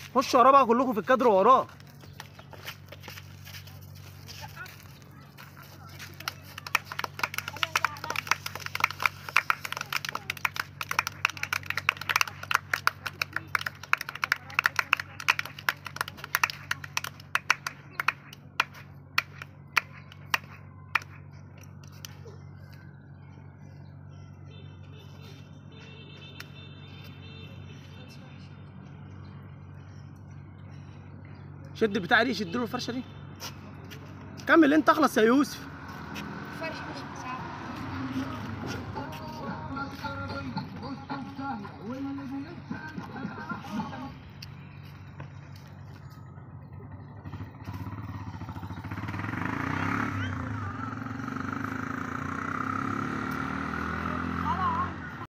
خشوا وراه بقى كلكم في الكادر وراه شد البتاع دي شد له الفرشه دي كمل انت اخلص يا يوسف